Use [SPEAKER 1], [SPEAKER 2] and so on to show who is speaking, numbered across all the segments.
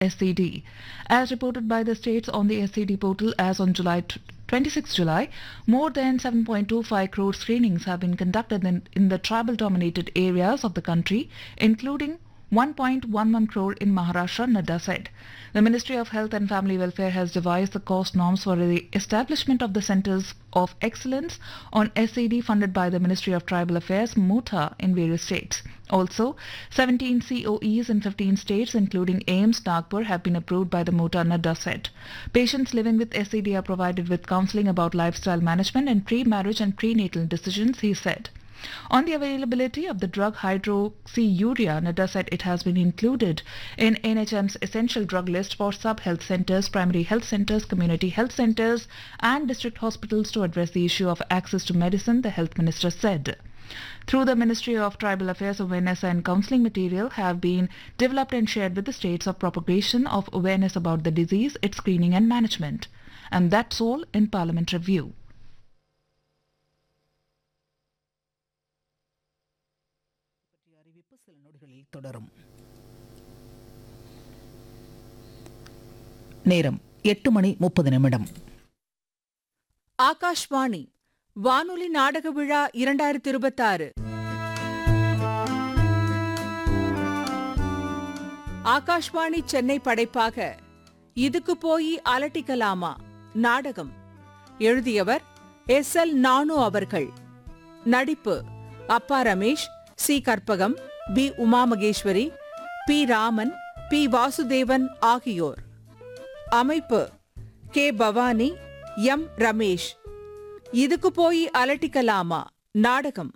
[SPEAKER 1] SCD. As reported by the states on the SCD portal as on July 26 July, more than 7.25 crore screenings have been conducted in, in the tribal dominated areas of the country, including 1.11 crore in Maharashtra, Nadda said. The Ministry of Health and Family Welfare has devised the cost norms for the establishment of the Centers of Excellence on SCD funded by the Ministry of Tribal Affairs, MOTA, in various states. Also, 17 COEs in 15 states, including AIMS, Nagpur, have been approved by the MOTA, Nadda said. Patients living with SCD are provided with counseling about lifestyle management and pre-marriage and prenatal decisions, he said. On the availability of the drug hydroxyurea, Nadda said it has been included in NHM's essential drug list for sub-health centers, primary health centers, community health centers and district hospitals to address the issue of access to medicine, the health minister said. Through the Ministry of Tribal Affairs, awareness and counseling material have been developed and shared with the states of propagation of awareness about the disease, its screening and management. And that's all in Parliament Review.
[SPEAKER 2] அறிவிப்பு சில நொடிகளில் தொடரும் நேரம் எட்டு மணி முப்பது நிமிடம்
[SPEAKER 3] ஆகாஷ்வாணி வானொலி நாடக விழா இரண்டாயிரத்தி இருபத்தாறு ஆகாஷ்வாணி சென்னை படைப்பாக இதுக்கு போய் அலட்டிக்கலாமா நாடகம் எழுதியவர் எஸ் எல் நானு அவர்கள் நடிப்பு அப்பா Ramesh C Karpagam P Uma Maheswari P Raman P Vasudevan ஆகியோர் அமைப்பு கே பவானி எம் ரமேஷ் இதுக்கு போய் அலட்டிக்கலாமா நாடகம்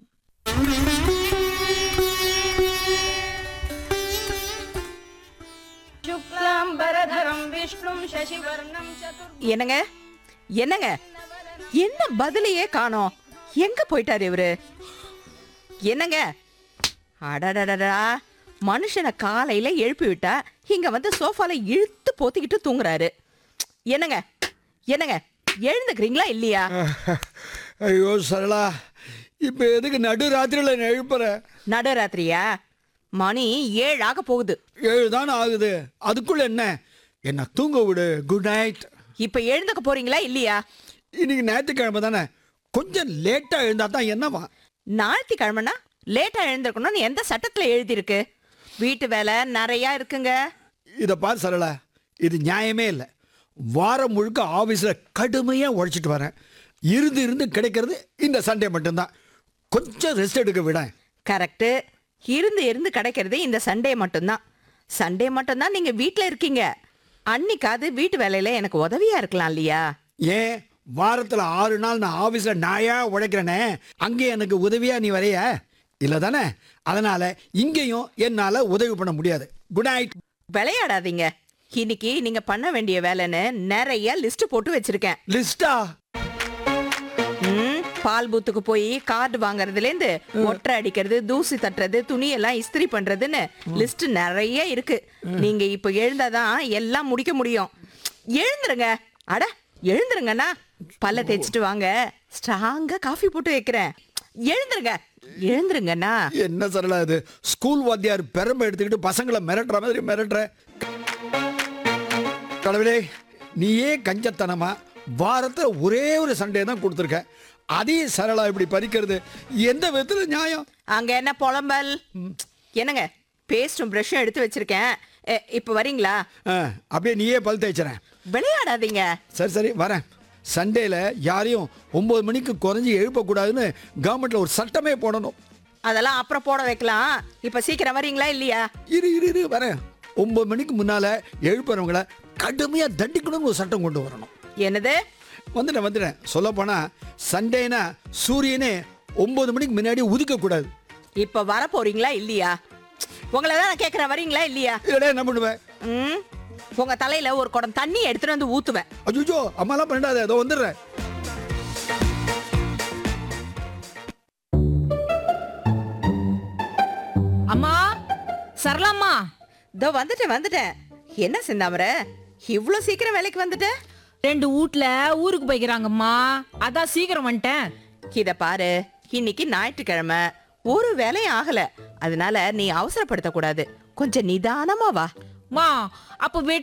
[SPEAKER 4] शुक्लाम्बरधरं विष्णुं शशिवर्णं चतुर्भुजं
[SPEAKER 5] என்னங்க என்னங்க என்ன பதிலையே காணோம் எங்க போயிட்டாரு இவரு என்னங்க அடடடடா மனுஷனை காலையில எழுப்பி விட்டா இங்க வந்து சோஃபால இழுத்து போத்திக்கிட்டு தூங்குறாரு என்னங்க என்னங்க எழுந்துக்கிறீங்களா இல்லையா
[SPEAKER 6] ஐயோ சரளா இப்போ எதுக்கு நடு ராத்திரியில் எழுப்புற
[SPEAKER 5] நடுராத்திரியா மணி ஏழாக போகுது
[SPEAKER 6] ஏழு தானே ஆகுது அதுக்குள்ள என்ன என்ன தூங்க விடு குட் நைட்
[SPEAKER 5] இப்ப எழுந்துக்க போறீங்களா இல்லையா
[SPEAKER 6] இன்னைக்கு ஞாயிற்றுக்கிழமை தானே கொஞ்சம் லேட்டாக எழுந்தா தான் என்னவா
[SPEAKER 5] ஞாயிற்றுக்கிழமைனா லேட்டா எழுந்திருக்கணும்னு எந்த சட்டத்துல எழுதியிருக்கு வீட்டு வேலை நிறைய இருக்குங்க
[SPEAKER 6] இதை பார் சரளா இது நியாயமே இல்லை வாரம் முழுக்க ஆஃபீஸில் கடுமையாக உழைச்சிட்டு வரேன் இருந்து இருந்து கிடைக்கிறது இந்த சண்டே மட்டும்தான் கொஞ்சம் ரெஸ்ட் எடுக்க விட
[SPEAKER 5] கரெக்டு இருந்து இருந்து கிடைக்கிறது இந்த சண்டே மட்டும்தான் சண்டே மட்டும்தான் நீங்க வீட்ல இருக்கீங்க அன்னைக்காவது வீட்டு வேலையில எனக்கு உதவியா இருக்கலாம் இல்லையா
[SPEAKER 6] ஏன் வாரத்தில் ஆறு நாள் நான் ஆஃபீஸில் நாயா உழைக்கிறேனே அங்கே எனக்கு உதவியா நீ வரைய இல்லை தானே அதனால் இங்கேயும் என்னால் உதவி பண்ண முடியாது குட் நைட்
[SPEAKER 5] விளையாடாதீங்க இன்னைக்கு நீங்க பண்ண வேண்டிய வேலைன்னு நிறைய லிஸ்ட் போட்டு வச்சிருக்கேன்
[SPEAKER 6] லிஸ்டா
[SPEAKER 5] ம், பால் பூத்துக்கு போய் கார்டு வாங்குறதுல இருந்து ஒற்றை அடிக்கிறது தூசி தட்டுறது துணி எல்லாம் இஸ்திரி பண்றதுன்னு லிஸ்ட் நிறைய இருக்கு நீங்க இப்ப எழுந்தாதான் எல்லாம் முடிக்க முடியும் எழுந்துருங்க அட எழுந்துருங்கண்ணா பல்ல தேய்ச்சிட்டு வாங்க ஸ்ட்ராங்கா காஃபி போட்டு வைக்கிறேன் எழுந்துருங்க எழுந்துருங்கண்ணா
[SPEAKER 6] என்ன சரளா இது ஸ்கூல் வாத்தியார் பெருமை எடுத்துக்கிட்டு பசங்களை மிரட்டுற மாதிரி மிரட்டுற கடவுளே நீயே கஞ்சத்தனமா வாரத்தில் ஒரே ஒரு சண்டே தான் கொடுத்துருக்க அதையும் சரளா இப்படி பறிக்கிறது எந்த விதத்தில் நியாயம்
[SPEAKER 5] அங்க என்ன புலம்பல் என்னங்க பேஸ்டும் ப்ரஷும் எடுத்து வச்சிருக்கேன் எ, இப்ப வரீங்களா
[SPEAKER 6] ஆ, அப்படியே நீயே பல் தேய்ச்சிறேன்
[SPEAKER 5] விளையாடாதீங்க
[SPEAKER 6] சரி சரி வரேன் சண்டேல யாரையும் ஒன்பது மணிக்கு குறைஞ்சி எழுப்பக்கூடாதுன்னு கவர்மெண்ட்ல ஒரு சட்டமே போடணும்
[SPEAKER 5] அதெல்லாம் அப்புறம் போட வைக்கலாம் இப்ப சீக்கிரம் வரீங்களா இல்லையா
[SPEAKER 6] இரு இரு இரு வரேன் ஒன்பது மணிக்கு முன்னால எழுப்புறவங்கள கடுமையா தண்டிக்கணும்னு ஒரு சட்டம் கொண்டு வரணும்
[SPEAKER 5] என்னது
[SPEAKER 6] வந்துட்டேன் வந்துட்டேன் சொல்ல போனா சண்டேனா சூரியனே ஒன்பது மணிக்கு முன்னாடி உதிக்க கூடாது
[SPEAKER 5] இப்ப வர போறீங்களா இல்லையா உங்களை தான் நான் கேக்குறேன் வரீங்களா இல்லையா
[SPEAKER 6] இல்லடா என்ன பண்ணுவேன்
[SPEAKER 5] ம் உங்க தலையில ஒரு குடம் தண்ணி எடுத்துட்டு வந்து ஊத்துவேன்
[SPEAKER 6] அஜுஜோ அம்மாலாம் பண்ணிடாத அதோ வந்துடுறேன்
[SPEAKER 7] அம்மா சரளாம்மா
[SPEAKER 5] இதோ வந்துட்டேன் வந்துட்டேன் என்ன செந்தாமர இவ்ளோ சீக்கிரம் வேலைக்கு வந்துட்ட
[SPEAKER 7] ரெண்டு வீட்ல ஊருக்கு போய்க்கிறாங்கம்மா அதான் சீக்கிரம் வந்துட்டேன்
[SPEAKER 5] இத பாரு இன்னைக்கு ஞாயிற்றுக்கிழமை ஒரு வேலையும் ஆகல அதனால நீ அவசரப்படுத்த கூடாது கொஞ்சம் நிதானமா வா
[SPEAKER 7] மா அப்ப